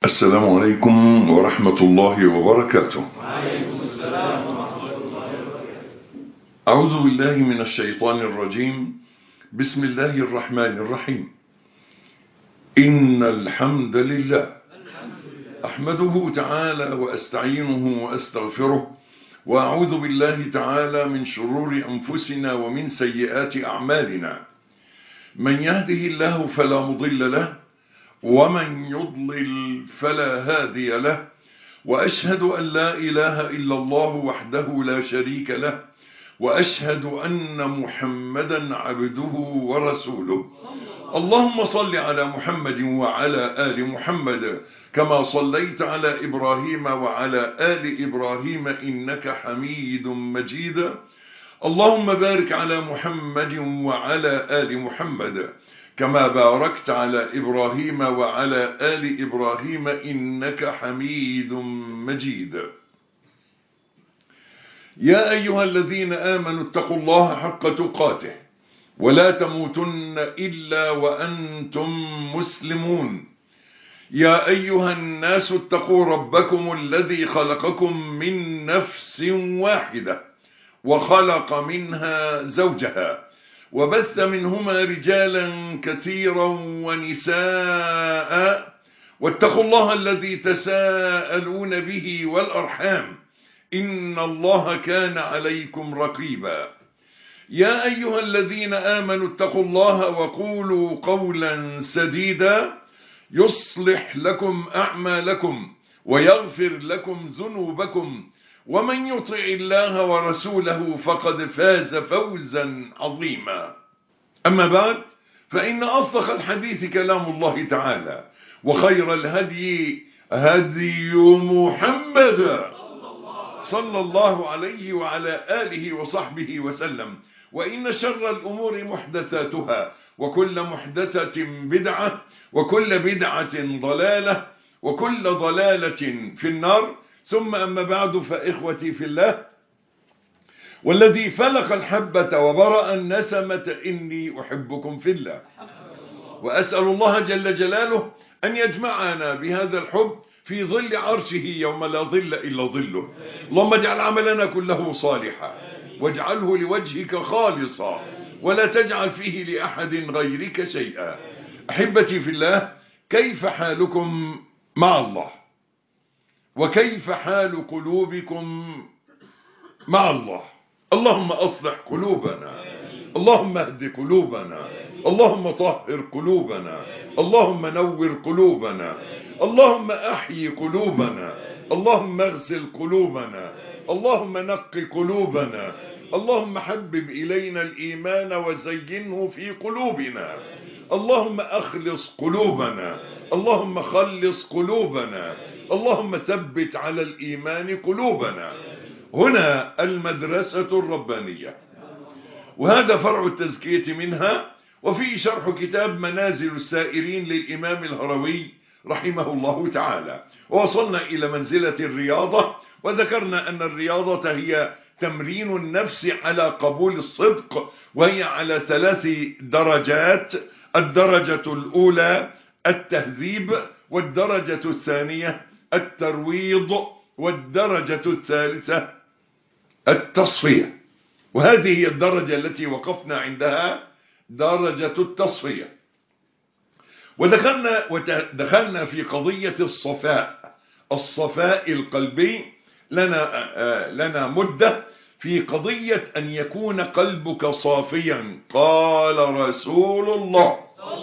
السلام عليكم ورحمة الله وبركاته وعليكم السلام ورحمة الله وبركاته أعوذ بالله من الشيطان الرجيم بسم الله الرحمن الرحيم إن الحمد لله أحمده تعالى وأستعينه وأستغفره وأعوذ بالله تعالى من شرور أنفسنا ومن سيئات أعمالنا من يهده الله فلا مضل له ومن يضلل فلا هادي له وأشهد أن لا إله إلا الله وحده لا شريك له وأشهد أن محمدا عبده ورسوله اللهم صل على محمد وعلى آل محمد كما صليت على إبراهيم وعلى آل إبراهيم إنك حميد مجيد اللهم بارك على محمد وعلى آل محمد كما باركت على إبراهيم وعلى آل إبراهيم إنك حميد مجيد يا أيها الذين آمنوا اتقوا الله حق تقاته ولا تموتن إلا وأنتم مسلمون يا أيها الناس اتقوا ربكم الذي خلقكم من نفس واحدة وخلق منها زوجها وبث منهما رجالا كثيرا ونساء واتقوا الله الذي تساءلون به والأرحام إن الله كان عليكم رقيبا يا أيها الذين آمنوا اتقوا الله وقولوا قولا سديدا يصلح لكم أعمالكم ويغفر لكم ذنوبكم ومن يطع الله ورسوله فقد فاز فوزا عظيما أما بعد فإن أصدق الحديث كلام الله تعالى وخير الهدي هدي محمد صلى الله عليه وعلى آله وصحبه وسلم وإن شر الأمور محدثاتها وكل محدثة بدعة وكل بدعة ضلالة وكل ضلالة في النار ثم أما بعد فإخوتي في الله والذي فلق الحبة وبرأ النسمة إني أحبكم في الله وأسأل الله جل جلاله أن يجمعنا بهذا الحب في ظل عرشه يوم لا ظل إلا ظله اللهم اجعل عملنا كله صالحا واجعله لوجهك خالصا ولا تجعل فيه لأحد غيرك شيئا أحبتي في الله كيف حالكم مع الله وكيف حال قلوبكم مع الله اللهم أصلح قلوبنا اللهم اهد قلوبنا اللهم طهر قلوبنا اللهم نور قلوبنا اللهم أحيي قلوبنا اللهم اغسل قلوبنا اللهم نق قلوبنا اللهم حبب إلينا الإيمان وزينه في قلوبنا اللهم أخلص قلوبنا اللهم خلص قلوبنا اللهم ثبت على الإيمان قلوبنا هنا المدرسة الربانية وهذا فرع التزكية منها وفي شرح كتاب منازل السائرين للإمام الهروي رحمه الله تعالى ووصلنا إلى منزلة الرياضة وذكرنا أن الرياضة هي تمرين النفس على قبول الصدق وهي على ثلاث درجات الدرجة الأولى التهذيب والدرجة الثانية الترويض والدرجة الثالثة التصفية وهذه هي الدرجة التي وقفنا عندها درجة التصفية ودخلنا, ودخلنا في قضية الصفاء الصفاء القلبي لنا, لنا مدة في قضية أن يكون قلبك صافيا قال رسول الله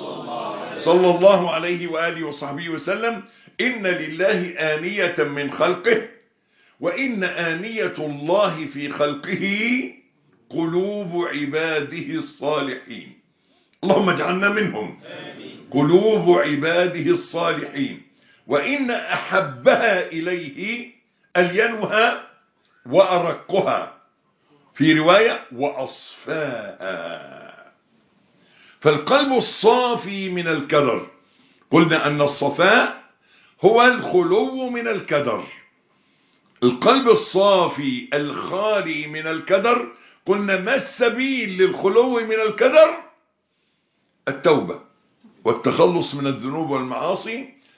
صلى الله عليه وآله وصحبه وسلم إن لله آنية من خلقه وإن آنية الله في خلقه قلوب عباده الصالحين اللهم اجعلنا منهم قلوب عباده الصالحين وإن أحبها إليه ألينها وأرقها في رواية وأصفاها فالقلب الصافي من الكدر قلنا أن الصفاء هو الخلو من الكدر القلب الصافي الخالي من الكدر قلنا ما السبيل للخلو من الكدر التوبة والتخلص من الذنوب والمعاصي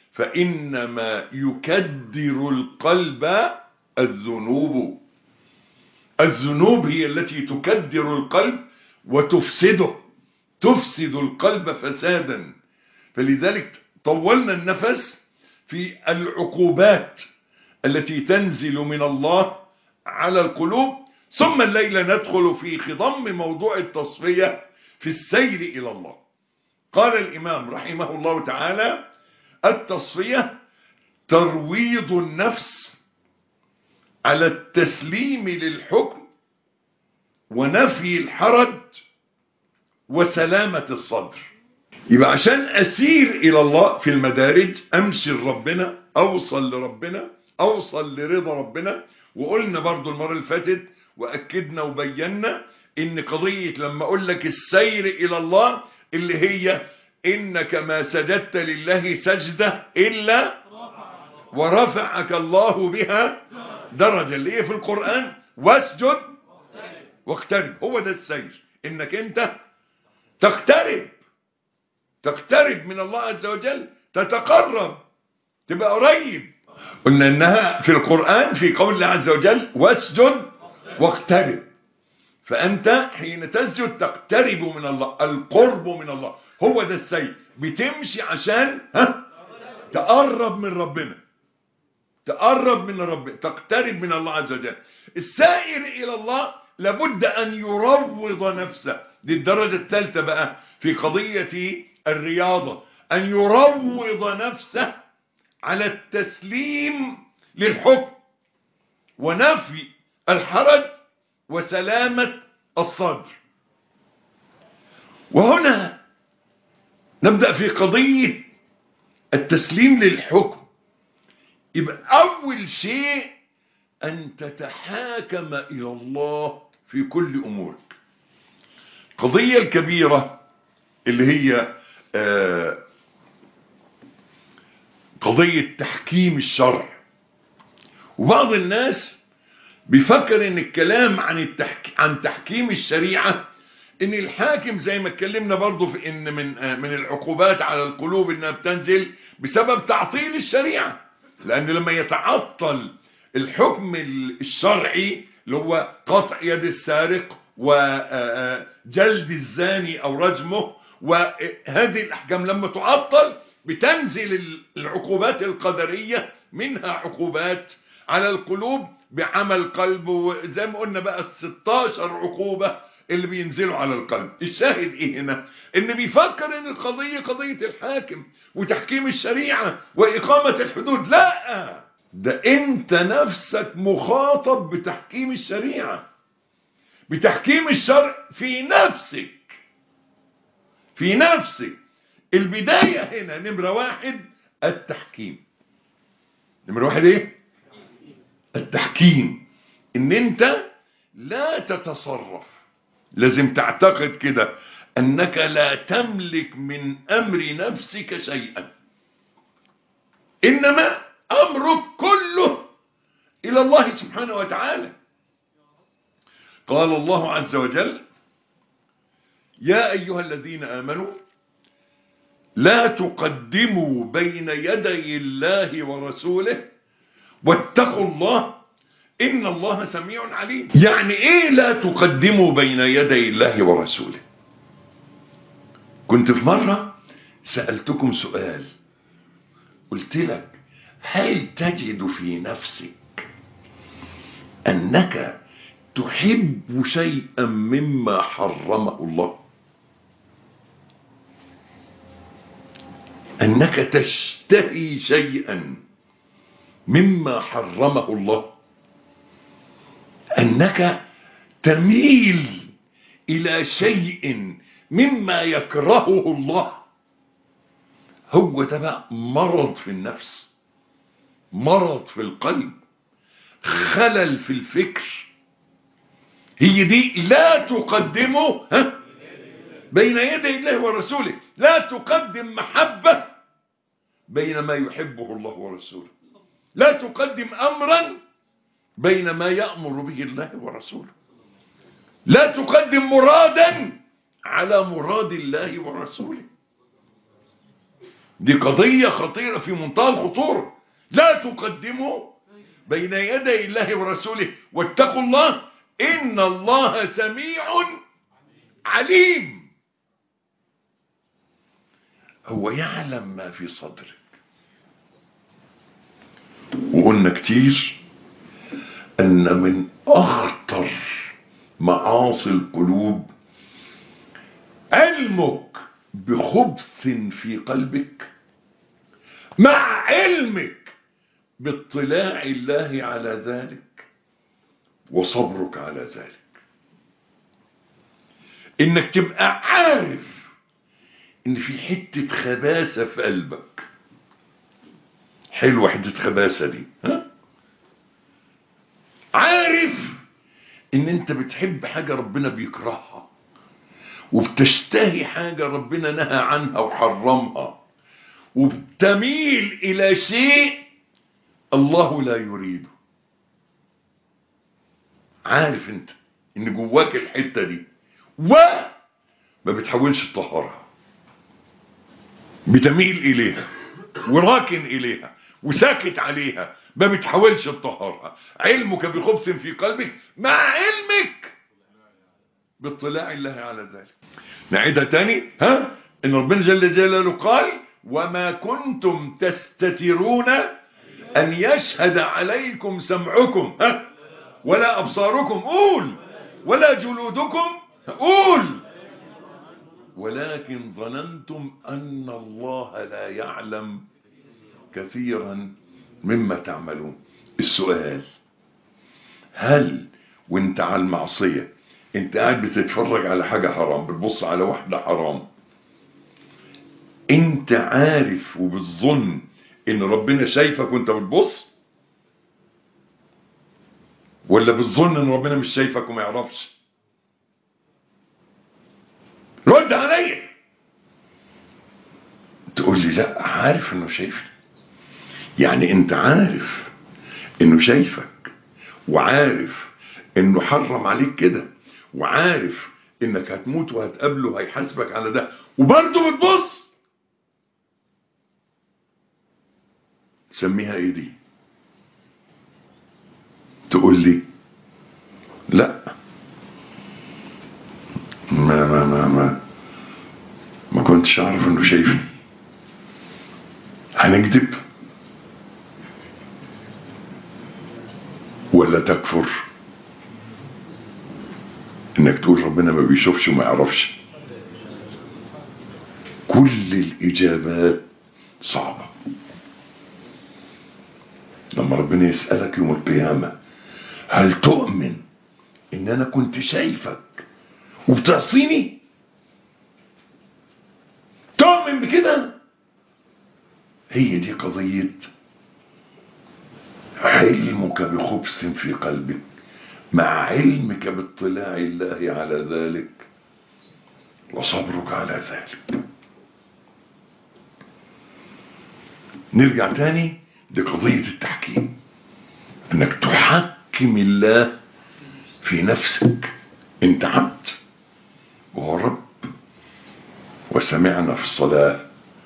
فإنما يكدر القلب الذنوب الذنوب هي التي تكدر القلب وتفسده تفسد القلب فسادا فلذلك طولنا النفس في العقوبات التي تنزل من الله على القلوب ثم الليلة ندخل في خضم موضوع التصفية في السير إلى الله قال الإمام رحمه الله تعالى التصفية ترويض النفس على التسليم للحكم ونفي الحرج وسلامة الصدر يبقى عشان أسير إلى الله في المدارج أمشي لربنا أوصل لربنا أوصل لرضا ربنا وقلنا برضو المرة اللي فاتت وأكدنا وبينا إن قضية لما أقول لك السير إلى الله اللي هي إنك ما سجدت لله سجدة إلا ورفعك الله بها درجة اللي هي في القرآن واسجد واقترب هو ده السير إنك أنت تقترب تقترب من الله عز وجل تتقرب تبقى قريب قلنا انها في القرآن في قول الله عز وجل واسجد واقترب فأنت حين تسجد تقترب من الله القرب من الله هو ده السير بتمشي عشان ها تقرب من ربنا تقرب من ربنا تقترب من الله عز وجل السائر إلى الله لابد أن يروض نفسه دي الدرجة الثالثة بقى في قضية الرياضة أن يروض نفسه على التسليم للحكم ونفي الحرج وسلامة الصدر وهنا نبدأ في قضية التسليم للحكم يبقى أول شيء أن تتحاكم إلى الله في كل أمورك القضية الكبيرة اللي هي آه قضية تحكيم الشرع وبعض الناس بيفكر ان الكلام عن التحك... عن تحكيم الشريعة ان الحاكم زي ما اتكلمنا برضو في ان من من العقوبات على القلوب انها بتنزل بسبب تعطيل الشريعة لان لما يتعطل الحكم الشرعي اللي هو قطع يد السارق وجلد الزاني او رجمه وهذه الاحكام لما تعطل بتنزل العقوبات القدرية منها عقوبات على القلوب بعمل قلب وزي ما قلنا بقى ال 16 عقوبة اللي بينزلوا على القلب الشاهد ايه هنا ان بيفكر ان القضية قضية الحاكم وتحكيم الشريعة واقامة الحدود لا ده انت نفسك مخاطب بتحكيم الشريعة بتحكيم الشرع في نفسك في نفسك البداية هنا نمرة واحد التحكيم نمرة واحد ايه التحكيم ان انت لا تتصرف لازم تعتقد كده انك لا تملك من امر نفسك شيئا انما امرك كله الى الله سبحانه وتعالى قال الله عز وجل يا ايها الذين امنوا لا تقدموا بين يدي الله ورسوله واتقوا الله إن الله سميع عليم يعني إيه لا تقدموا بين يدي الله ورسوله كنت في مرة سألتكم سؤال قلت لك هل تجد في نفسك أنك تحب شيئا مما حرمه الله أنك تشتهي شيئا مما حرمه الله أنك تميل إلى شيء مما يكرهه الله هو ده بقى مرض في النفس مرض في القلب خلل في الفكر هي دي لا تقدمه ها بين يدي الله ورسوله لا تقدم محبة بين ما يحبه الله ورسوله لا تقدم أمرا بين ما يأمر به الله ورسوله لا تقدم مرادا على مراد الله ورسوله دي قضية خطيرة في منتهى الخطورة لا تقدموا بين يدي الله ورسوله واتقوا الله إن الله سميع عليم هو يعلم ما في صدرك وقلنا كتير أن من أخطر معاصي القلوب علمك بخبث في قلبك مع علمك باطلاع الله على ذلك وصبرك على ذلك انك تبقى عارف ان في حتة خباثة في قلبك حلوة حتة خباثة دي ها؟ عارف ان انت بتحب حاجة ربنا بيكرهها وبتشتهي حاجة ربنا نهى عنها وحرمها وبتميل الى شيء الله لا يريده عارف انت ان جواك الحتة دي وما بتحاولش تطهرها بتميل اليها وراكن اليها وساكت عليها ما بتحاولش تطهرها علمك بخبث في قلبك مع علمك باطلاع الله على ذلك نعيدها تاني ها ان ربنا جل جلاله قال وما كنتم تستترون ان يشهد عليكم سمعكم ها ولا ابصاركم قول ولا جلودكم قول ولكن ظننتم ان الله لا يعلم كثيرا مما تعملون السؤال هل وانت على المعصية انت قاعد بتتفرج على حاجة حرام بتبص على واحدة حرام انت عارف وبتظن ان ربنا شايفك وانت بتبص ولا بتظن ان ربنا مش شايفك وما يعرفش رد عليا تقول لي لا عارف انه شايفني يعني انت عارف انه شايفك وعارف انه حرم عليك كده وعارف انك هتموت وهتقابله هيحاسبك على ده وبرضه بتبص سميها ايه دي تقول لي لا ما ما ما ما ما كنتش اعرف انه شايفني هنكذب ولا تكفر انك تقول ربنا ما بيشوفش وما يعرفش كل الاجابات صعبة لما ربنا يسألك يوم القيامة هل تؤمن ان انا كنت شايفك وبتعصيني تؤمن بكده هي دي قضية علمك بخبث في قلبك مع علمك باطلاع الله على ذلك وصبرك على ذلك نرجع تاني لقضية التحكيم انك تحكم الله في نفسك انت عبد وهو رب وسمعنا في الصلاة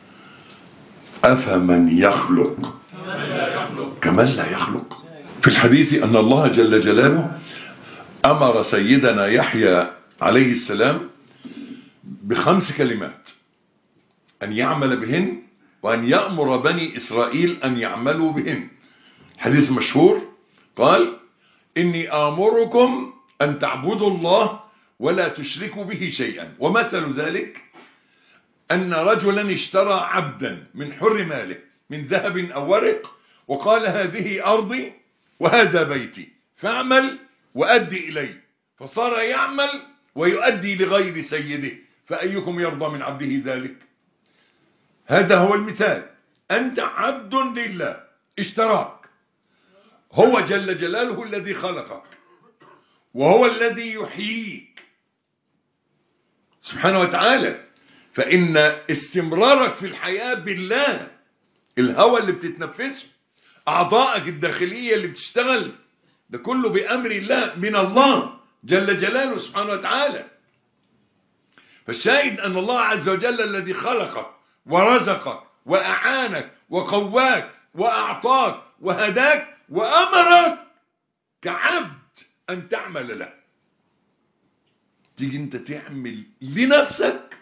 أفمن يخلق كمن لا يخلق في الحديث أن الله جل جلاله أمر سيدنا يحيى عليه السلام بخمس كلمات أن يعمل بهن وأن يأمر بني إسرائيل أن يعملوا بهن حديث مشهور قال إني آمركم أن تعبدوا الله ولا تشركوا به شيئا ومثل ذلك أن رجلا اشترى عبدا من حر ماله من ذهب أو ورق وقال هذه أرضي وهذا بيتي فاعمل وأدي إلي فصار يعمل ويؤدي لغير سيده فأيكم يرضى من عبده ذلك هذا هو المثال أنت عبد لله اشتراك هو جل جلاله الذي خلقك وهو الذي يحييك سبحانه وتعالى فإن استمرارك في الحياة بالله الهوى اللي بتتنفسه أعضائك الداخلية اللي بتشتغل ده كله بأمر الله من الله جل جلاله سبحانه وتعالى فالشاهد أن الله عز وجل الذي خلقك ورزقك وأعانك وقواك وأعطاك وهداك وأمرك كعبد أن تعمل له تيجي أنت تعمل لنفسك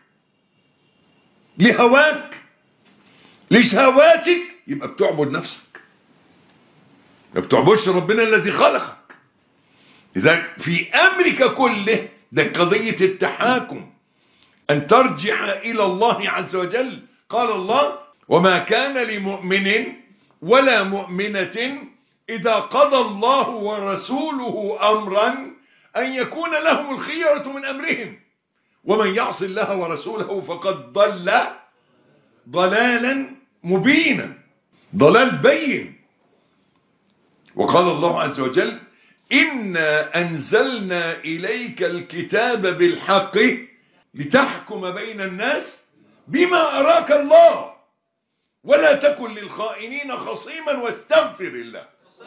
لهواك لشهواتك يبقى بتعبد نفسك ما بتعبدش ربنا الذي خلقك لذلك في أمرك كله ده قضية التحاكم أن ترجع إلى الله عز وجل قال الله وما كان لمؤمن ولا مؤمنة إذا قضى الله ورسوله أمرا أن يكون لهم الخيرة من أمرهم ومن يعص الله ورسوله فقد ضل ضلالا مبينا ضلال بين وقال الله عز وجل إنا أنزلنا إليك الكتاب بالحق لتحكم بين الناس بما أراك الله ولا تكن للخائنين خصيما واستغفر الله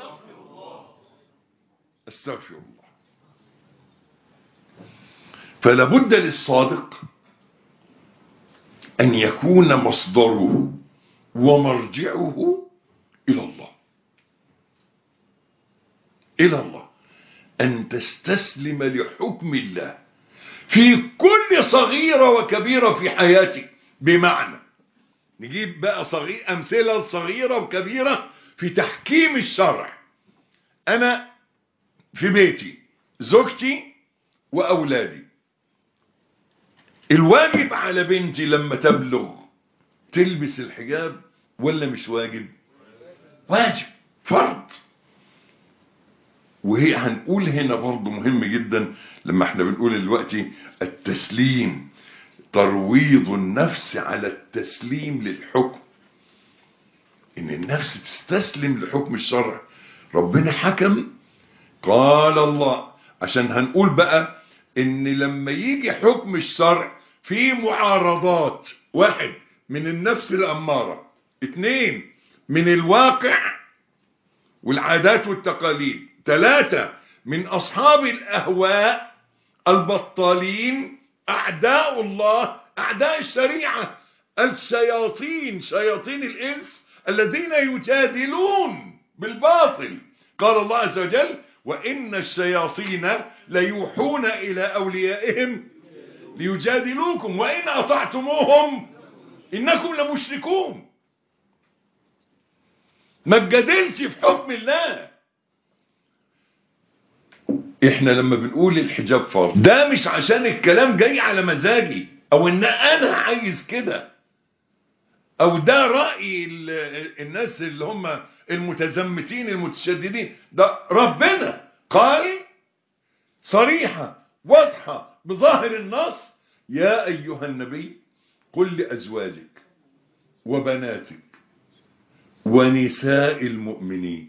استغفر الله فلا بد للصادق أن يكون مصدره ومرجعه إلى الله إلى الله أن تستسلم لحكم الله في كل صغيرة وكبيرة في حياتك بمعنى نجيب بقى صغير أمثلة صغيرة وكبيرة في تحكيم الشرع أنا في بيتي زوجتي وأولادي الواجب على بنتي لما تبلغ تلبس الحجاب ولا مش واجب واجب فرض وهي هنقول هنا برضه مهم جدا لما احنا بنقول دلوقتي التسليم ترويض النفس على التسليم للحكم ان النفس تستسلم لحكم الشرع ربنا حكم قال الله عشان هنقول بقى ان لما يجي حكم الشرع في معارضات واحد من النفس الأمارة اثنين من الواقع والعادات والتقاليد ثلاثة من أصحاب الأهواء البطالين أعداء الله أعداء الشريعة الشياطين شياطين الإنس الذين يجادلون بالباطل قال الله عز وجل وإن الشياطين ليوحون إلى أوليائهم ليجادلوكم وإن أطعتموهم إنكم لمشركون ما تجادلش في حكم الله احنا لما بنقول الحجاب فرض ده مش عشان الكلام جاي على مزاجي او ان انا عايز كده او ده رأي الناس اللي هم المتزمتين المتشددين ده ربنا قال صريحة واضحة بظاهر النص يا ايها النبي قل لازواجك وبناتك ونساء المؤمنين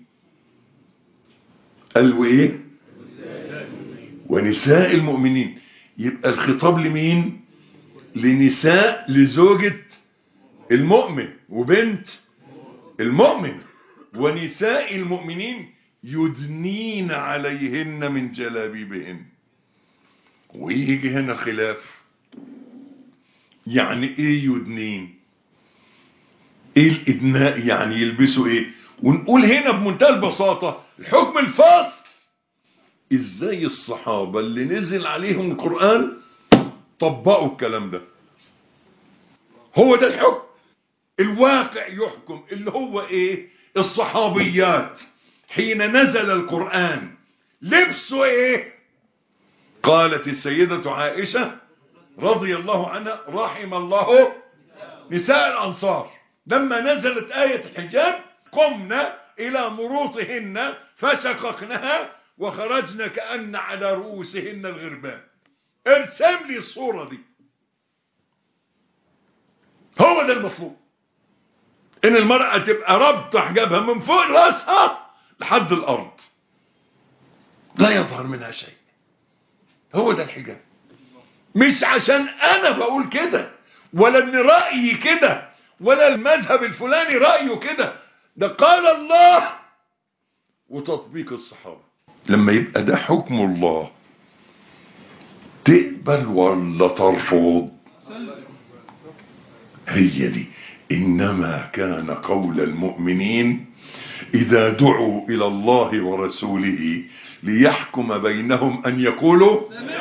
قالوا ايه ونساء المؤمنين يبقى الخطاب لمين لنساء لزوجة المؤمن وبنت المؤمن ونساء المؤمنين يدنين عليهن من جلابيبهن ويجي هنا خلاف يعني ايه يدنين ايه الادناء يعني يلبسوا ايه ونقول هنا بمنتهى البساطة الحكم الفاصل ازاي الصحابة اللي نزل عليهم القرآن طبقوا الكلام ده هو ده الحكم الواقع يحكم اللي هو ايه الصحابيات حين نزل القرآن لبسوا ايه قالت السيدة عائشة رضي الله عنها رحم الله نساء الأنصار لما نزلت آية الحجاب قمنا إلى مروطهن فشققنها وخرجنا كأن على رؤوسهن الغربان ارسم لي الصورة دي هو ده المفروض ان المرأة تبقى ربط حجابها من فوق رأسها لحد الأرض لا يظهر منها شيء هو ده الحجاب مش عشان انا بقول كده ولا ان رأيي كده ولا المذهب الفلاني رأيه كده ده قال الله وتطبيق الصحابة لما يبقى ده حكم الله تقبل ولا ترفض هي دي إنما كان قول المؤمنين إذا دعوا إلى الله ورسوله ليحكم بينهم أن يقولوا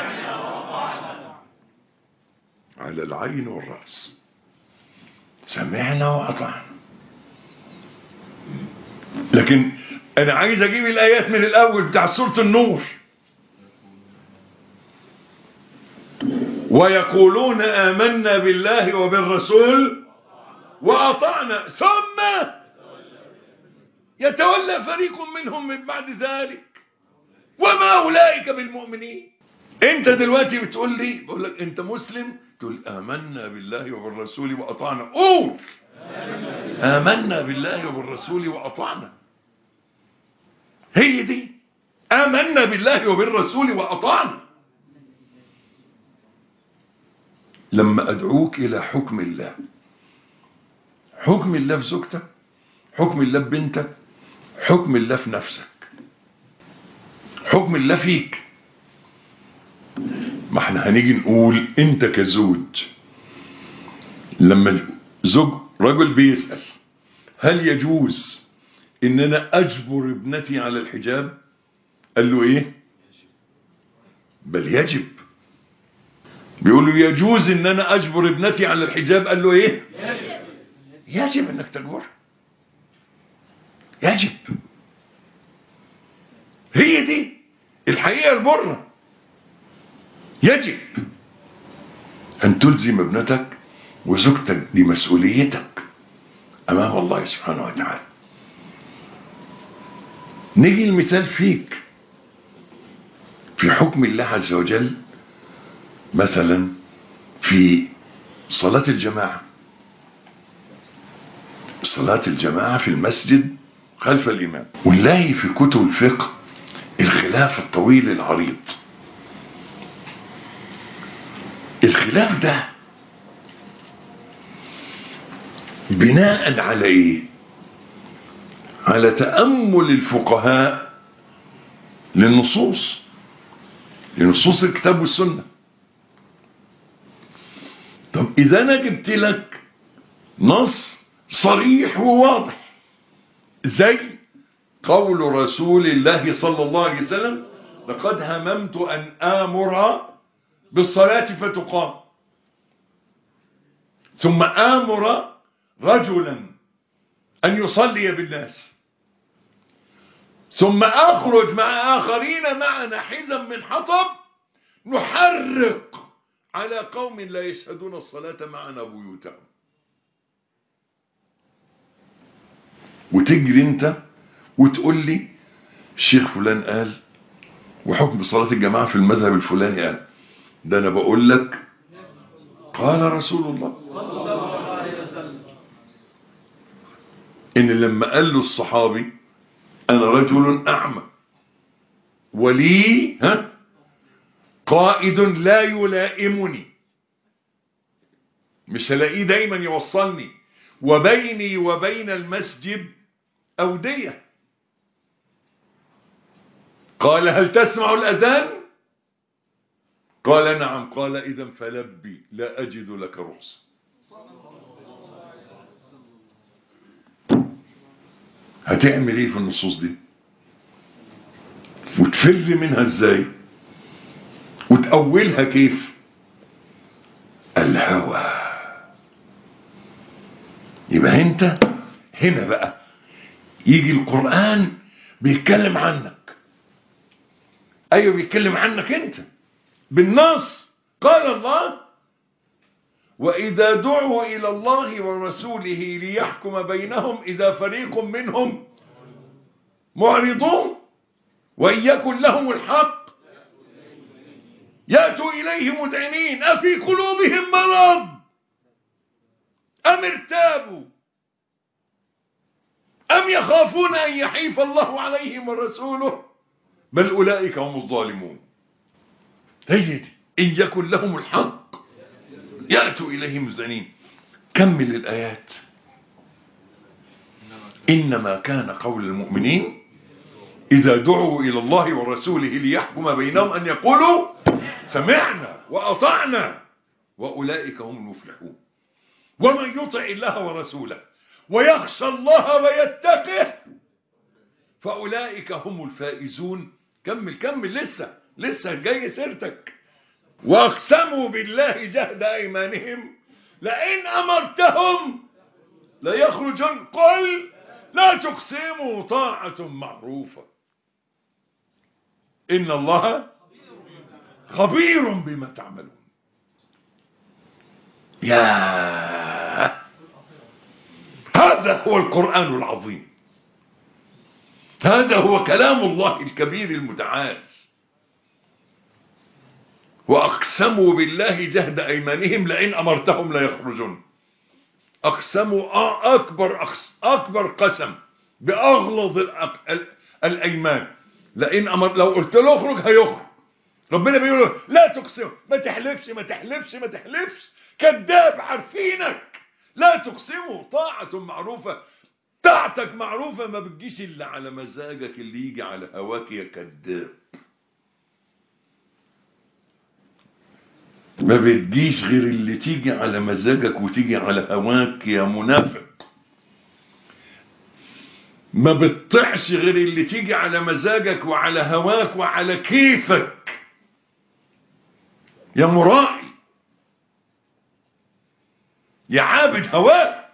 على العين والرأس سمعنا وأطعنا لكن أنا عايز أجيب الآيات من الأول بتاع سورة النور ويقولون آمنا بالله وبالرسول وأطعنا ثم يتولى فريق منهم من بعد ذلك وما أولئك بالمؤمنين انت دلوقتي بتقول لي بقول لك انت مسلم تقول آمنا بالله وبالرسول وأطعنا قول آمنا بالله وبالرسول وأطعنا هي دي آمنا بالله وبالرسول وأطعنا لما أدعوك إلى حكم الله حكم الله في زوجتك حكم الله في بنتك حكم الله في نفسك حكم الله فيك ما احنا هنيجي نقول انت كزوج لما زوج رجل بيسأل هل يجوز ان انا اجبر ابنتي على الحجاب قال له ايه بل يجب بيقول له يجوز ان انا اجبر ابنتي على الحجاب قال له ايه يجب انك تجبرها يجب هي دي الحقيقة البرة يجب أن تلزم ابنتك وزوجتك بمسؤوليتك أمام الله سبحانه وتعالى نيجي المثال فيك في حكم الله عز وجل مثلا في صلاة الجماعة صلاة الجماعة في المسجد خلف الإمام ونلاقي في كتب الفقه الخلاف الطويل العريض الخلاف ده بناء على ايه على تأمل الفقهاء للنصوص لنصوص الكتاب والسنة طب إذا أنا جبت لك نص صريح وواضح زي قول رسول الله صلى الله عليه وسلم لقد هممت أن آمر بالصلاة فتقام ثم آمر رجلا أن يصلي بالناس ثم أخرج مع آخرين معنا حزا من حطب نحرق على قوم لا يشهدون الصلاة معنا بيوتهم وتجري انت وتقول لي الشيخ فلان قال وحكم صلاة الجماعة في المذهب الفلاني قال ده انا بقول لك قال رسول الله ان لما قال له الصحابي انا رجل اعمى ولي ها قائد لا يلائمني مش هلاقيه دايما يوصلني وبيني وبين المسجد أودية قال هل تسمع الأذان قال نعم قال إذا فلبي لا أجد لك رخصة هتعمل ايه في النصوص دي وتفر منها ازاي وتأولها كيف الهوى يبقى انت هنا بقى يجي القرآن بيتكلم عنك ايوه بيتكلم عنك انت بالنص قال الله وإذا دعوا إلى الله ورسوله ليحكم بينهم إذا فريق منهم معرضون وإن يكن لهم الحق يأتوا إليه مذعنين أفي قلوبهم مرض أم ارتابوا أم يخافون أن يحيف الله عليهم ورسوله بل أولئك هم الظالمون هي دي إن يكن لهم الحق يأتوا إليه مذعنين كمل الآيات إنما كان قول المؤمنين إذا دعوا إلى الله ورسوله ليحكم بينهم أن يقولوا سمعنا وأطعنا وأولئك هم المفلحون ومن يطع الله ورسوله ويخشى الله ويتقه فأولئك هم الفائزون كمل كمل لسه لسه جاي سيرتك واقسموا بالله جهد ايمانهم لئن امرتهم ليخرجن قل لا تقسموا طاعة معروفة ان الله خبير بما تعملون يا هذا هو القرآن العظيم هذا هو كلام الله الكبير المتعال وأقسموا بالله جهد أيمانهم لئن أمرتهم ليخرجون أقسموا أكبر, أكبر قسم بأغلظ الأيمان لئن أمر لو قلت له اخرج هيخرج ربنا بيقول له لا تقسم ما تحلفش ما تحلفش ما تحلفش كذاب عارفينك لا تقسموا طاعة معروفة طاعتك معروفة ما بتجيش إلا على مزاجك اللي يجي على هواك يا كذاب ما بتجيش غير اللي تيجي على مزاجك وتيجي على هواك يا منافق ما بتطعش غير اللي تيجي على مزاجك وعلى هواك وعلى كيفك يا مراعي يا عابد هواك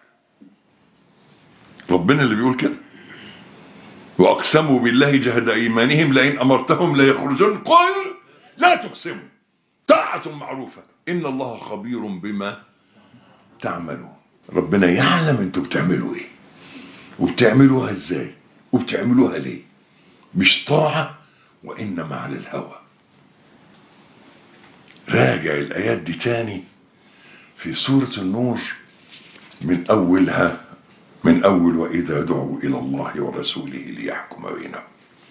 ربنا اللي بيقول كده واقسموا بالله جهد ايمانهم لئن امرتهم ليخرجون قل لا تقسموا طاعة معروفة إن الله خبير بما تعملون ربنا يعلم انتوا بتعملوا ايه وبتعملوها ازاي وبتعملوها ليه مش طاعة وإنما على الهوى راجع الآيات دي تاني في سورة النور من أولها من أول وإذا دعوا إلى الله ورسوله ليحكم بينهم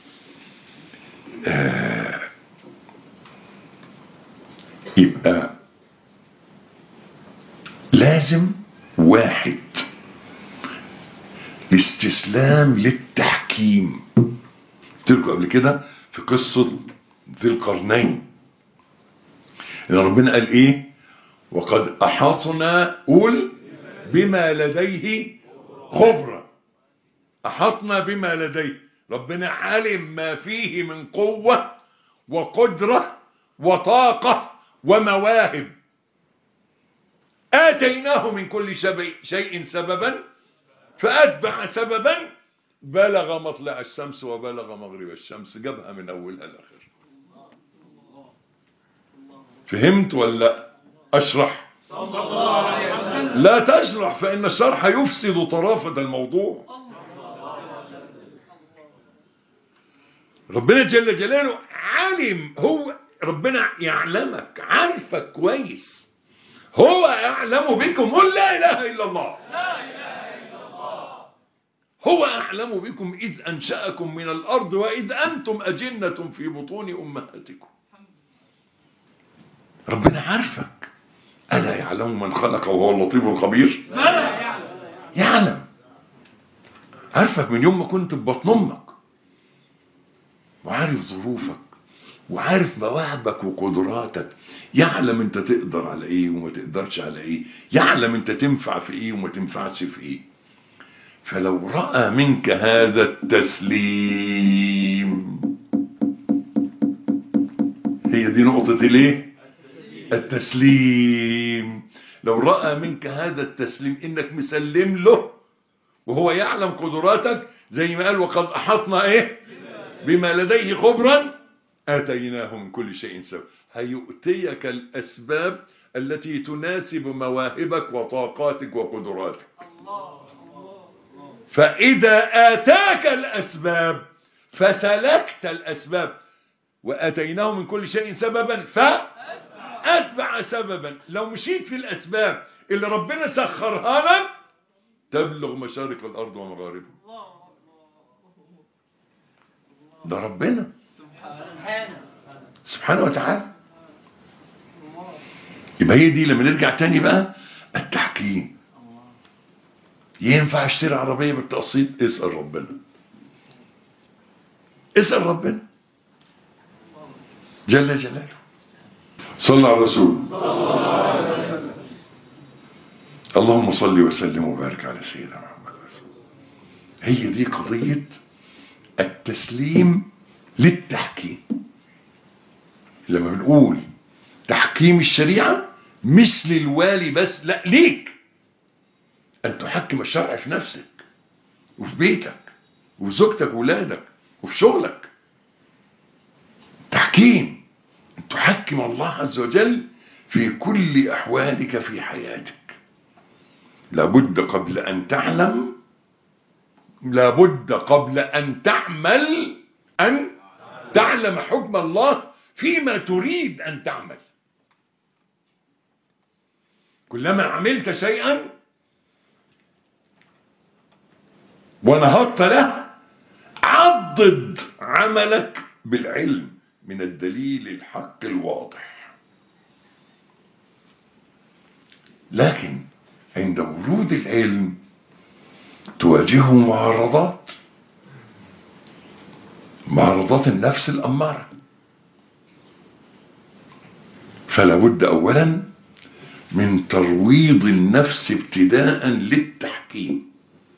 آه يبقى لازم واحد استسلام للتحكيم قلت لكم قبل كده في قصة ذي القرنين ان ربنا قال ايه وقد احاطنا قول بما لديه خبرة احاطنا بما لديه ربنا علم ما فيه من قوة وقدرة وطاقة ومواهب آتيناه من كل شيء سببا فأتبع سببا بلغ مطلع الشمس وبلغ مغرب الشمس جابها من أولها لآخر فهمت ولا أشرح لا تشرح فإن الشرح يفسد طرافة الموضوع ربنا جل جلاله علم هو ربنا يعلمك عارفك كويس هو يعلم بكم قل لا إله إلا الله لا إله إلا الله هو أعلم بكم إذ أنشأكم من الأرض وإذ أنتم أجنة في بطون أمهاتكم ربنا عارفك ألا يعلم من خلق وهو اللطيف الخبير بلى يعلم يعلم عارفك من يوم ما كنت في بطن امك وعارف ظروفك وعارف مواهبك وقدراتك يعلم انت تقدر على ايه وما تقدرش على ايه يعلم انت تنفع في ايه وما تنفعش في ايه فلو رأى منك هذا التسليم هي دي نقطة الايه التسليم لو رأى منك هذا التسليم انك مسلم له وهو يعلم قدراتك زي ما قال وقد احطنا ايه بما لديه خبرا آتيناه من كل شيء سبب هيؤتيك الأسباب التي تناسب مواهبك وطاقاتك وقدراتك فإذا آتاك الأسباب فسلكت الأسباب وآتيناه من كل شيء سببا فأتبع سببا لو مشيت في الأسباب اللي ربنا سخرها لك تبلغ مشارق الأرض ومغاربها ده ربنا سبحانه وتعالى يبقى هي دي لما نرجع تاني بقى التحكيم ينفع اشتري عربية بالتقسيط اسأل ربنا اسأل ربنا جل جلاله صلى على الرسول اللهم صل وسلم وبارك على سيدنا محمد هي دي قضية التسليم للتحكيم لما بنقول تحكيم الشريعة مش للوالي بس لا ليك أن تحكم الشرع في نفسك وفي بيتك وفي زوجتك وولادك وفي شغلك تحكيم أن تحكم الله عز وجل في كل أحوالك في حياتك لابد قبل أن تعلم لابد قبل أن تعمل أن تعلم حكم الله فيما تريد أن تعمل كلما عملت شيئا ونهضت له عضد عملك بالعلم من الدليل الحق الواضح لكن عند ورود العلم تواجهه معارضات معارضات النفس الأمارة فلا بد أولا من ترويض النفس ابتداء للتحكيم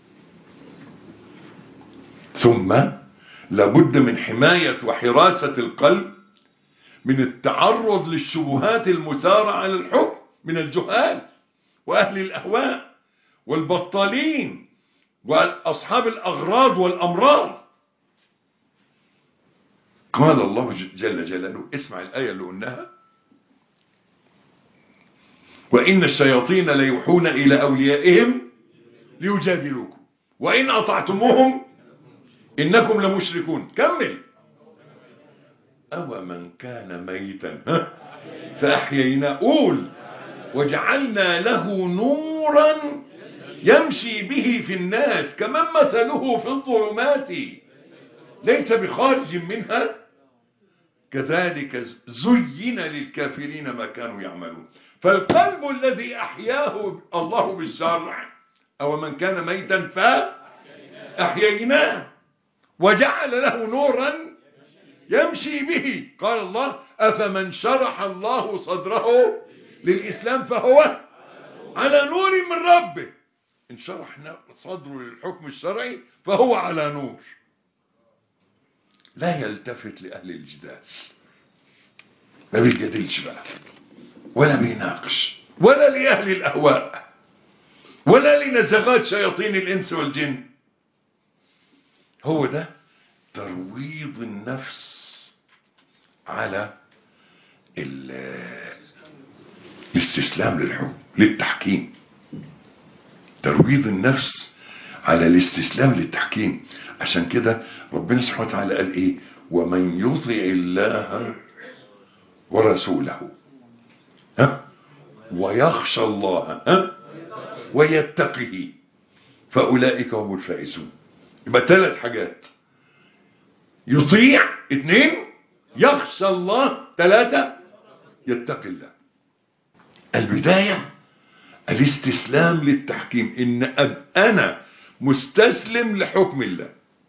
ثم لابد من حماية وحراسة القلب من التعرض للشبهات المثارة على الحكم من الجهال وأهل الأهواء والبطالين وأصحاب الأغراض والأمراض قال الله جل جلاله اسمع الآية اللي قلناها وإن الشياطين ليوحون إلى أوليائهم ليجادلوكم وإن أطعتموهم إنكم لمشركون كمل أو من كان ميتا فأحيينا قول وجعلنا له نورا يمشي به في الناس كمن مثله في الظلمات ليس بخارج منها كذلك زين للكافرين ما كانوا يعملون فالقلب الذي أحياه الله بالشرع أو من كان ميتا فأحييناه وجعل له نورا يمشي به قال الله أفمن شرح الله صدره للإسلام فهو على نور من ربه إن شرح صدره للحكم الشرعي فهو على نور لا يلتفت لأهل الجدال ما بيجادلش بقى ولا بيناقش ولا لأهل الأهواء ولا لنزغات شياطين الإنس والجن هو ده ترويض النفس على الاستسلام للحكم للتحكيم ترويض النفس على الاستسلام للتحكيم عشان كده ربنا سبحانه وتعالى قال ايه ومن يطع الله ورسوله ها ويخشى الله ها ويتقه فأولئك هم الفائزون يبقى ثلاث حاجات يطيع اثنين يخشى الله ثلاثة يتقي الله البداية الاستسلام للتحكيم ان أب انا مستسلم لحكم الله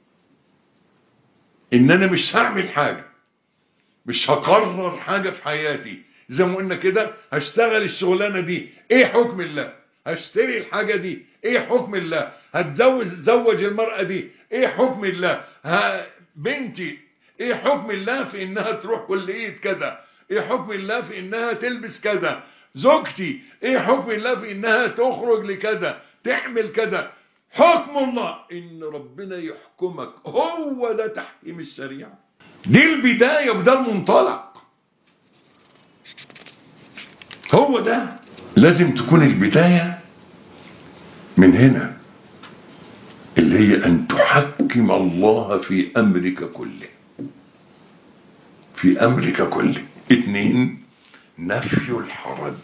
ان انا مش هعمل حاجة مش هقرر حاجة في حياتي زي ما قلنا كده هشتغل الشغلانة دي ايه حكم الله هشتري الحاجة دي ايه حكم الله هتزوج زوج المرأة دي ايه حكم الله ها بنتي ايه حكم الله في انها تروح كلية كذا ايه حكم الله في انها تلبس كذا زوجتي ايه حكم الله في انها تخرج لكذا تعمل كذا حكم الله ان ربنا يحكمك هو ده تحكيم الشريعة دي البداية وده المنطلق هو ده لازم تكون البداية من هنا اللي هي أن تحكم الله في أمرك كله في أمرك كله اثنين نفي الحرج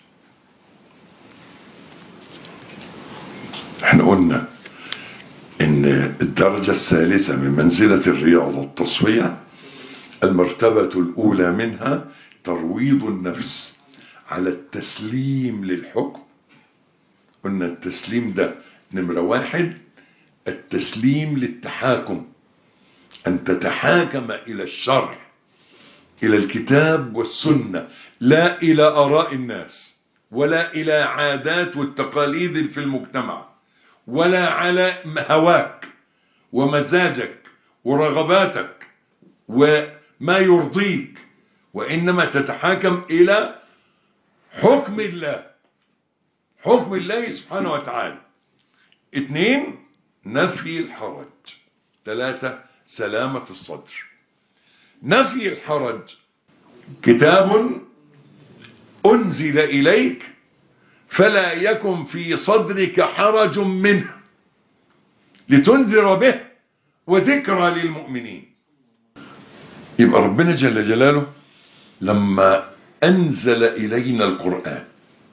احنا قلنا ان الدرجة الثالثة من منزلة الرياضة التصفية المرتبة الأولى منها ترويض النفس على التسليم للحكم قلنا التسليم ده نمرة واحد التسليم للتحاكم أن تتحاكم إلى الشرع إلى الكتاب والسنة لا إلى آراء الناس ولا إلى عادات والتقاليد في المجتمع ولا على هواك ومزاجك ورغباتك وما يرضيك وإنما تتحاكم إلى حكم الله حكم الله سبحانه وتعالى اثنين نفي الحرج ثلاثة سلامة الصدر نفي الحرج كتاب أنزل إليك فلا يكن في صدرك حرج منه لتنذر به وذكرى للمؤمنين يبقى ربنا جل جلاله لما أنزل إلينا القرآن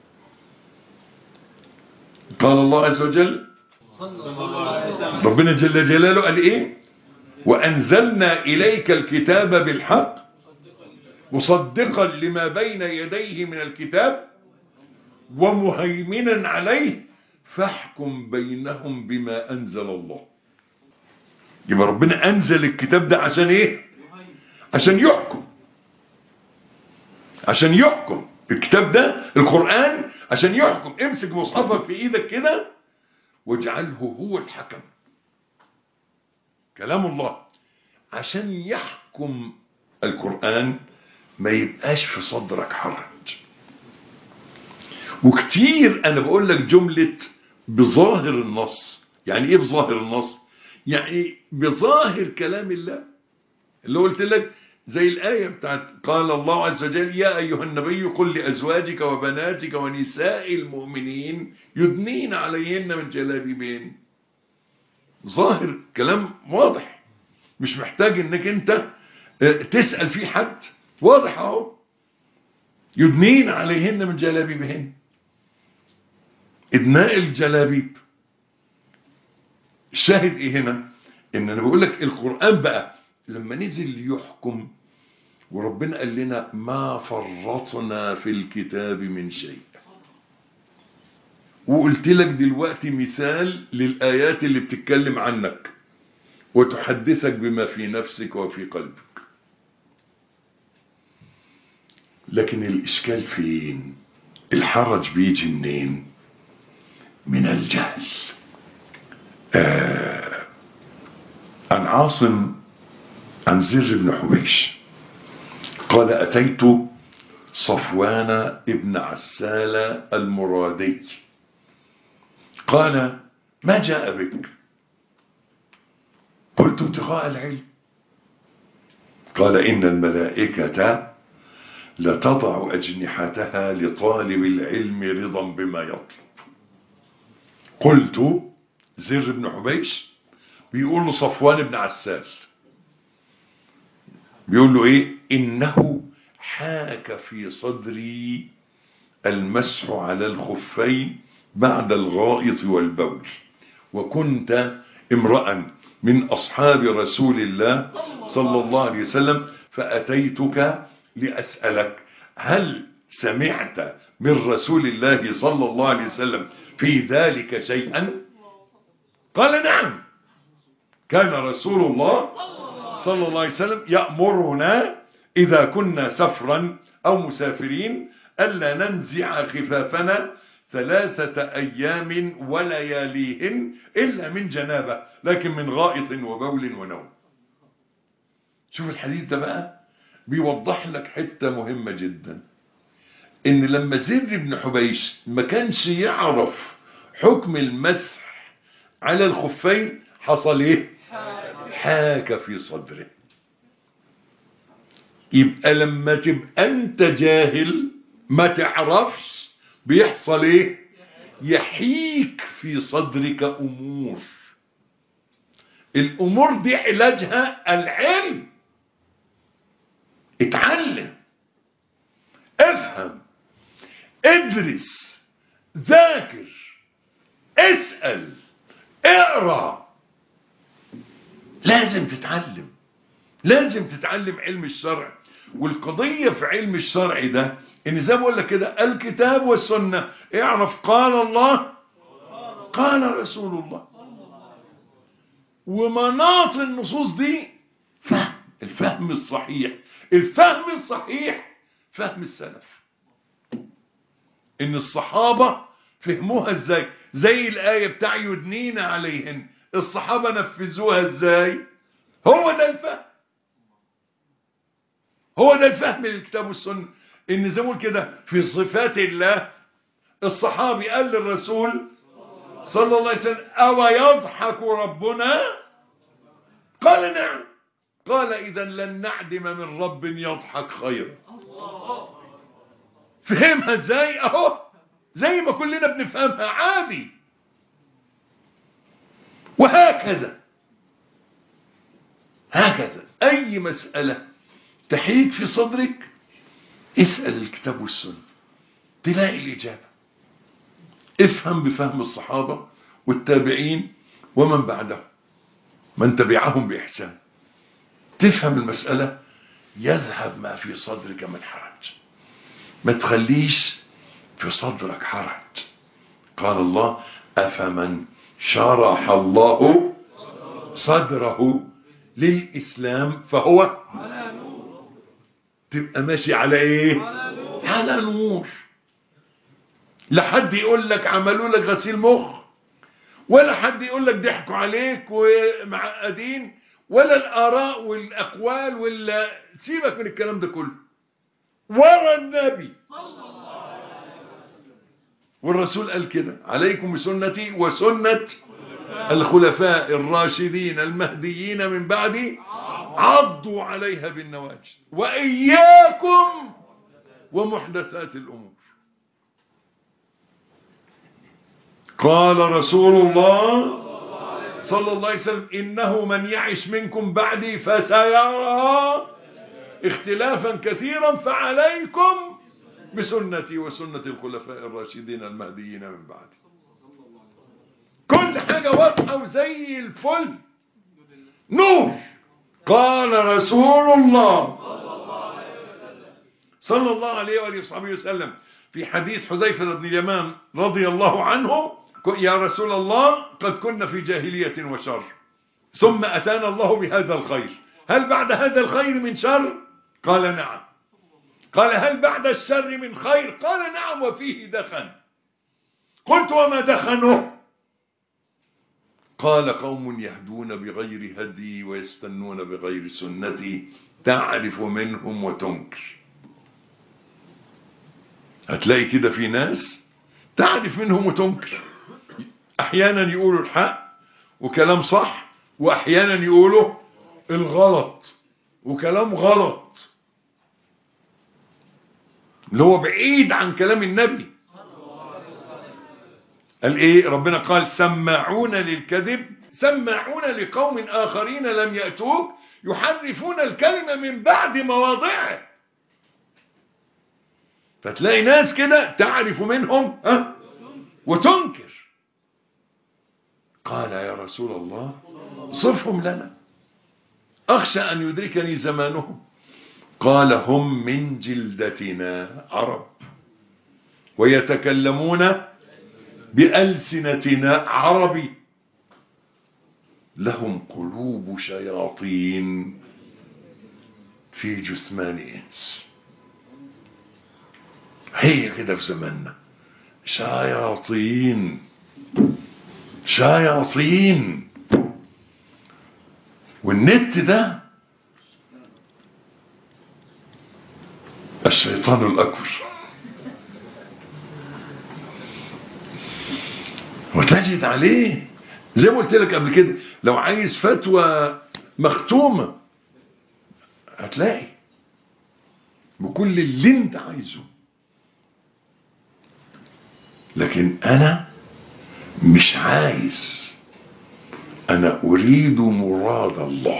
قال الله عز وجل ربنا جل جلاله قال إيه وأنزلنا إليك الكتاب بالحق مصدقا لما بين يديه من الكتاب ومهيمنا عليه فاحكم بينهم بما أنزل الله يبقى ربنا أنزل الكتاب ده عشان إيه عشان يحكم عشان يحكم الكتاب ده القرآن عشان يحكم امسك مصحفك في ايدك كده واجعله هو الحكم كلام الله عشان يحكم القرآن ما يبقاش في صدرك حرج وكتير انا بقول لك جملة بظاهر النص يعني ايه بظاهر النص يعني بظاهر كلام الله اللي قلت لك زي الآية بتاعت قال الله عز وجل يا أيها النبي قل لأزواجك وبناتك ونساء المؤمنين يدنين عليهن من جلابيبين ظاهر كلام واضح مش محتاج انك انت تسأل فيه حد واضح اهو يدنين عليهن من جلابيبهن ادناء الجلابيب الشاهد ايه هنا ان انا بقول لك القرآن بقى لما نزل يحكم وربنا قال لنا ما فرطنا في الكتاب من شيء وقلت لك دلوقتي مثال للآيات اللي بتتكلم عنك وتحدثك بما في نفسك وفي قلبك لكن الإشكال فين الحرج بيجي منين من الجهل آه عن عاصم عن زر بن حبيش قال أتيت صفوان ابن عسال المرادي قال ما جاء بك قلت ابتغاء العلم قال إن الملائكة لتضع أجنحتها لطالب العلم رضا بما يطلب قلت زر بن حبيش بيقول له صفوان بن عسال بيقول له ايه انه حاك في صدري المسح على الخفين بعد الغائط والبول وكنت امرأ من أصحاب رسول الله صلى الله عليه وسلم فأتيتك لأسألك هل سمعت من رسول الله صلى الله عليه وسلم في ذلك شيئا قال نعم كان رسول الله صلى الله عليه وسلم يأمرنا إذا كنا سفرا أو مسافرين ألا ننزع خفافنا ثلاثة أيام ولياليهن إلا من جنابة لكن من غائط وبول ونوم شوف الحديث ده بقى بيوضح لك حتة مهمة جدا إن لما زر بن حبيش ما كانش يعرف حكم المسح على الخفين حصل ايه حاك في صدره يبقى لما تبقى انت جاهل ما تعرفش بيحصل ايه يحيك في صدرك امور الامور دي علاجها العلم اتعلم افهم ادرس ذاكر اسأل اقرأ لازم تتعلم لازم تتعلم علم الشرع والقضية في علم الشرع ده ان زي ما بقول لك كده الكتاب والسنة اعرف قال الله قال رسول الله ومناط النصوص دي فهم الفهم الصحيح الفهم الصحيح فهم السلف ان الصحابة فهموها ازاي زي الآية بتاع يدنين عليهن الصحابة نفذوها ازاي هو ده الفهم هو ده الفهم للكتاب والسنة ان زي ما بقول كده في صفات الله الصحابي قال للرسول صلى الله عليه وسلم أو يضحك ربنا قال نعم قال إذا لن نعدم من رب يضحك خيرا فهمها ازاي اهو زي ما كلنا بنفهمها عادي وهكذا هكذا أي مسألة تحيك في صدرك اسأل الكتاب والسنة تلاقي الإجابة افهم بفهم الصحابة والتابعين ومن بعدهم من تبعهم بإحسان تفهم المسألة يذهب ما في صدرك من حرج ما تخليش في صدرك حرج قال الله أفمن شرح الله صدره للإسلام فهو تبقى ماشي على ايه على نور لا حد يقول لك عملوا لك غسيل مخ ولا حد يقول لك ضحكوا عليك ومعقدين ولا الآراء والأقوال ولا سيبك من الكلام ده كله ورا النبي والرسول قال كده عليكم بسنتي وسنة الخلفاء الراشدين المهديين من بعدي عضوا عليها بالنواجذ وإياكم ومحدثات الأمور قال رسول الله صلى الله عليه وسلم إنه من يعش منكم بعدي فسيرى اختلافا كثيرا فعليكم بسنتي وسنة الخلفاء الراشدين المهديين من بعدي كل حاجة واضحة وزي الفل نور قال رسول الله صلى الله عليه وآله وصحبه وسلم في حديث حذيفة بن اليمان رضي الله عنه يا رسول الله قد كنا في جاهلية وشر ثم أتانا الله بهذا الخير هل بعد هذا الخير من شر قال نعم قال هل بعد الشر من خير قال نعم وفيه دخن قلت وما دخنه قال قوم يهدون بغير هدي ويستنون بغير سنتي تعرف منهم وتنكر هتلاقي كده في ناس تعرف منهم وتنكر احيانا يقولوا الحق وكلام صح واحيانا يقولوا الغلط وكلام غلط اللي هو بعيد عن كلام النبي قال ايه ربنا قال سماعون للكذب سماعون لقوم اخرين لم يأتوك يحرفون الكلمة من بعد مواضعه فتلاقي ناس كده تعرف منهم ها وتنكر قال يا رسول الله صفهم لنا أخشى أن يدركني زمانهم قال هم من جلدتنا عرب ويتكلمون بألسنتنا عربي لهم قلوب شياطين في جثمان إنس هي كده في زماننا شياطين شياطين والنت ده الشيطان الأكبر وتجد عليه زي ما قلت لك قبل كده لو عايز فتوى مختومة هتلاقي بكل اللي انت عايزه لكن انا مش عايز انا اريد مراد الله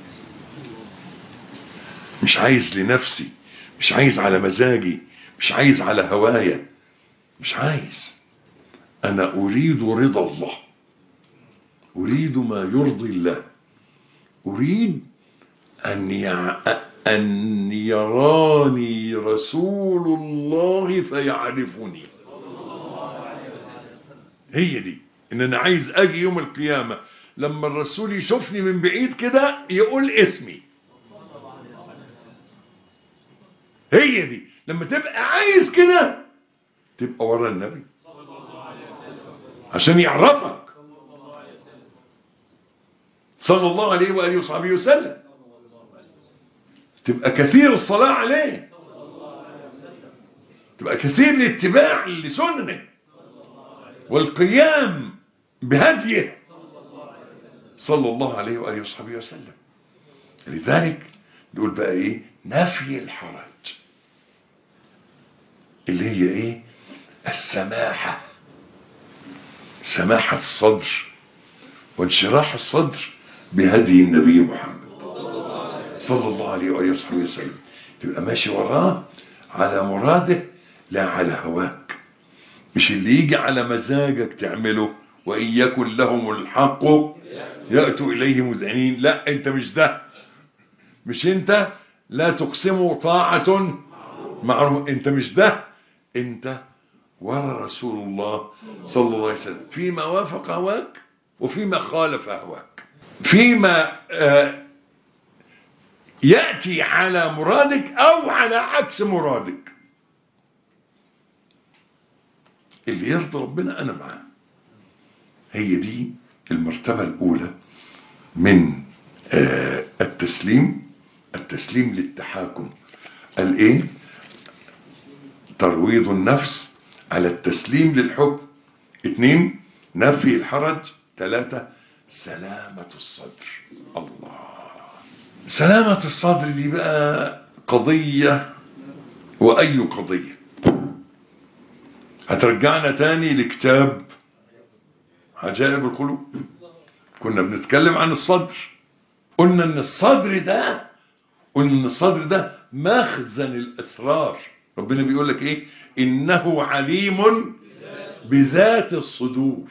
مش عايز لنفسي مش عايز على مزاجي مش عايز على هوايا مش عايز انا اريد رضا الله اريد ما يرضي الله اريد ان يع... ان يراني رسول الله فيعرفني هي دي ان انا عايز اجي يوم القيامة لما الرسول يشوفني من بعيد كده يقول اسمي هي دي لما تبقى عايز كده تبقى ورا النبي عشان يعرفك صلى الله عليه وآله وصحبه وسلم تبقى كثير الصلاة عليه تبقى كثير الاتباع لسننه والقيام بهديه صلى الله عليه وآله وصحبه وسلم لذلك نقول بقى ايه نفي الحرج اللي هي ايه السماحة سماحة الصدر وانشراح الصدر بهدي النبي محمد صلى الله عليه وآله وصحبه وسلم تبقى ماشي وراه على مراده لا على هواك مش اللي يجي على مزاجك تعمله وإن يكن لهم الحق يأتوا إليه مذعنين لا أنت مش ده مش أنت لا تقسموا طاعة معروف أنت مش ده أنت ورا رسول الله صلى الله عليه وسلم فيما وافق هواك وفيما خالف هواك فيما آه يأتي على مرادك أو على عكس مرادك اللي يرضي ربنا أنا معاه هي دي المرتبة الأولى من آه التسليم التسليم للتحاكم الايه ترويض النفس على التسليم للحكم اثنين نفي الحرج ثلاثة سلامة الصدر الله سلامة الصدر دي بقى قضية وأي قضية هترجعنا تاني لكتاب عجائب القلوب كنا بنتكلم عن الصدر قلنا ان الصدر ده قلنا ان الصدر ده مخزن الاسرار ربنا بيقول لك ايه انه عليم بذات الصدور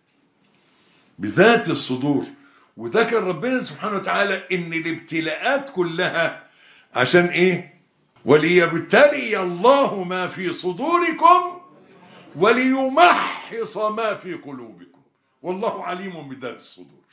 بذات الصدور وذكر ربنا سبحانه وتعالى ان الابتلاءات كلها عشان ايه وليبتلي الله ما في صدوركم وليمحص ما في قلوبكم والله عليم بذات الصدور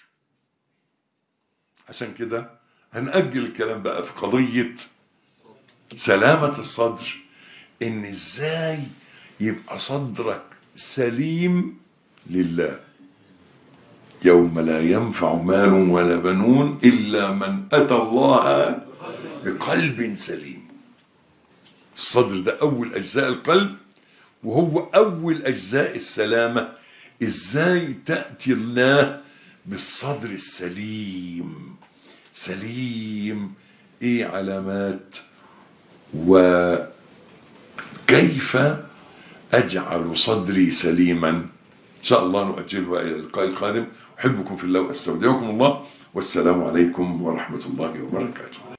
عشان كده هنأجل الكلام بقى في قضية سلامة الصدر ان ازاي يبقى صدرك سليم لله يوم لا ينفع مال ولا بنون إلا من أتى الله بقلب سليم الصدر ده أول أجزاء القلب وهو أول أجزاء السلامة إزاي تأتي الله بالصدر السليم سليم إيه علامات وكيف أجعل صدري سليما إن شاء الله نؤجله إلى اللقاء القادم أحبكم في الله وأستودعكم الله والسلام عليكم ورحمة الله وبركاته